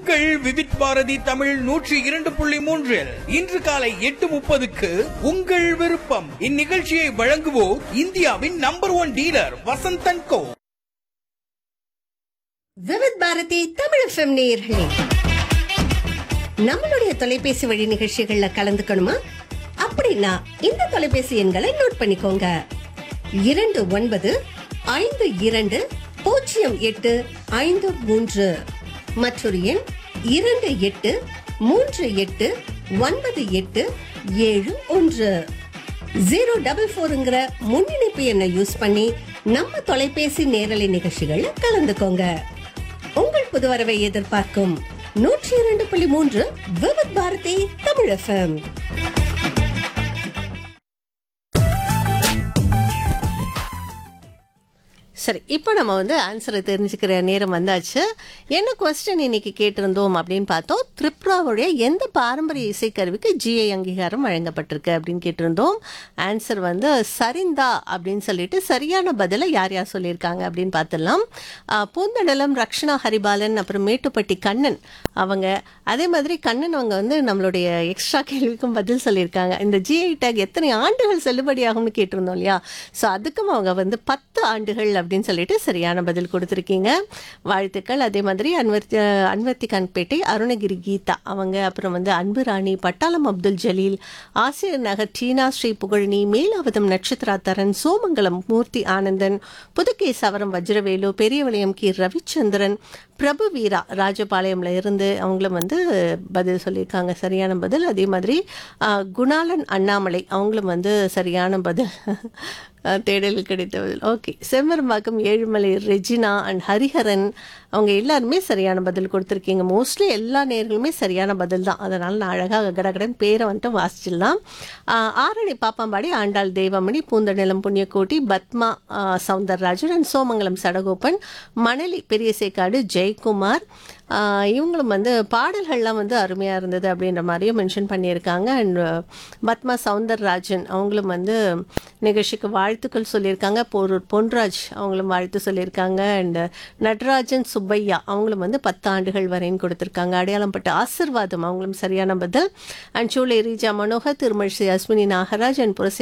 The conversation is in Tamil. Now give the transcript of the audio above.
உங்கள் விவித் பாரதி தமிழ் நூற்றி இரண்டு புள்ளி மூன்றில் இன்று காலை எட்டு முப்பதுக்கு உங்கள் விருப்பம் இந்நிகழ்ச்சியை வழங்குவோர் இந்தியாவின் number one dealer Vasanthan co Vividh Bharati Tamil FM நேயர்களே நம்மளுடைய தொலைபேசி வழி நிகழ்ச்சிகள்ல கலந்துக்கணுமா அப்படின்னா இந்த தொலைபேசி எண்களை நோட் பண்ணிக்கோங்க இரண்டு ஒன்பது ஐந்து இரண்டு பூஜ்ஜியம் எட்டு ஐந்து மூன்று மற்றொரு எண் இரண்டு எட்டு மூன்று எட்டு ஒன்பது எட்டு ஏழு ஒன்று ஜீரோ டபுள் ஃபோருங்கிற முன்னிணைப்பு எண்ணை யூஸ் பண்ணி நம்ம தொலைபேசி நேரலை நிகழ்ச்சிகள்ல கலந்துக்கோங்க உங்கள் புது வரவை எதிர்பார்க்கும் நூற்றி இரண்டு புள்ளி மூன்று விவித் பாரதி தமிழ் எஃப்எம் சரி இப்போ நம்ம வந்து ஆன்சரை தெரிஞ்சுக்கிற நேரம் வந்தாச்சு என்ன கொஸ்டின் இன்னைக்கு கேட்டிருந்தோம் அப்படின்னு பார்த்தோம் திரிபுராவுடைய எந்த பாரம்பரிய இசைக்கருவிக்கு ஜிஐ அங்கீகாரம் வழங்கப்பட்டிருக்கு அப்படின்னு கேட்டிருந்தோம் ஆன்சர் வந்து சரிந்தா அப்படின்னு சொல்லிட்டு சரியான பதிலை யார் யார் சொல்லியிருக்காங்க அப்படின்னு பார்த்துடலாம் ஆஹ், பூந்தடலம் ரக்ஷனா ஹரிபாலன் அப்புறம் மேட்டுப்பட்டி கண்ணன் அவங்க அதே மாதிரி கண்ணன் அவங்க வந்து நம்மளுடைய எக்ஸ்ட்ரா கேள்விக்கும் பதில் சொல்லியிருக்காங்க இந்த ஜிஐ டேக் எத்தனை ஆண்டுகள் செல்லுபடியாகும்னு கேட்டிருந்தோம் இல்லையா ஸோ அதுக்கும் அவங்க வந்து பத்து ஆண்டுகள் அப்படின்னு சொல்லிட்டு சரியான பதில் கொடுத்துருக்கீங்க வாழ்த்துக்கள் அதே மாதிரி அன்வர்த்தி அன்வர்த்தி கண்பேட்டை அருணகிரி கீதா அவங்க அப்புறம் வந்து அன்பு ராணி பட்டாளம் அப்துல் ஜலீல் ஆசிரியர் நகர் டீனா ஸ்ரீ புகழினி மேலாவதம் நட்சத்திரா தரன் சோமங்கலம் மூர்த்தி ஆனந்தன் புதுக்கை சவரம் வஜ்ரவேலு பெரியவளையம் கி ரவிச்சந்திரன் பிரபு வீரா ராஜபாளையம்ல இருந்து அவங்களும் வந்து பதில் சொல்லியிருக்காங்க சரியான பதில் அதே மாதிரி ஆ, குணாலன் அண்ணாமலை அவங்களும் வந்து சரியான பதில் ஆ, தேடலில் கிடைத்த பதில் okay Chemmarambakkam Ezhumalai Regina and Hariharan அவங்க எல்லாருமே சரியான பதில் கொடுத்துருக்கீங்க மோஸ்ட்லி எல்லா நேர்களுமே சரியான பதில் தான் அதனால் நான் அழகாக கடகடன் பேரை வந்துட்டு வாசிச்சிடலாம் ஆ, ஆரணி பாப்பாம்பாடி ஆண்டாள் தெய்வமணி பூந்தநிலம் புண்ணியக்கோட்டி பத்மா ஆ, சவுந்தரராஜன் அண்ட் சோமங்கலம் சடகோப்பன் மணலி பெரியசேக்காடு ஜெயக்குமார் ஆ, இவங்களும் வந்து பாடல்கள்லாம் வந்து அருமையாக இருந்தது அப்படின்ற மாதிரியும் மென்ஷன் பண்ணியிருக்காங்க அண்ட் பத்மா சவுந்தரராஜன் அவங்களும் வந்து நிகழ்ச்சிக்கு வாழ்த்துக்கள் சொல்லியிருக்காங்க பொரு பொன்ராஜ் அவங்களும் வாழ்த்து சொல்லியிருக்காங்க அண்ட் நடராஜன் சுப்பையா அவங்களும் வந்து பத்து ஆண்டுகள் வரைன்னு கொடுத்துருக்காங்க அடையாளம்பட்ட ஆசிர்வாதம் அவங்களும் சரியான பதில் அண்ட் சூளை ரீஜா மனோகர் திருமழிசை அஸ்வினி நாகராஜ் அண்ட் புரசை